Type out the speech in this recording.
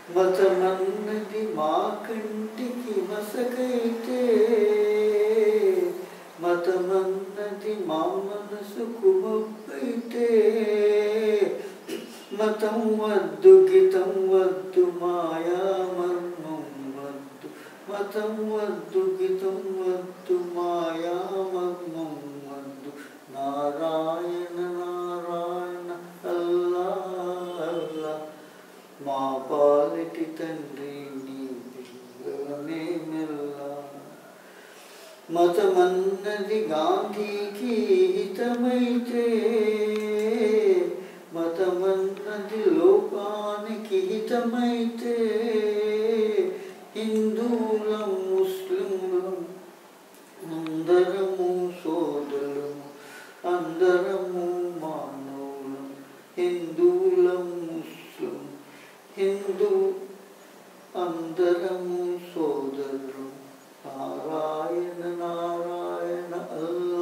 మతమన్నది మా కంటికి మసకైతే మతమన్నది మా మనసుకు మబ్బైతే మతం వద్దు గితం వద్దు మాయా మర్మం వద్దు మతం వద్దు గితం వద్దు మాయా మర్మం వద్దు నారాయణ నారాయణ అల్లా అల్లా మా పాలిటి తండ్రి నీ పిల్లలనే మెల్లా మతమన్నది గాంధీకి హితమైతే మతమన్నది లోకానికి హితమైతే హిందువులం ముస్లింలం అందరము సోదరులము అందరము మానవులం హిందువులం ముస్లిం హిందూ అందరము సోదరులు నారాయణ నారాయణ అల్లా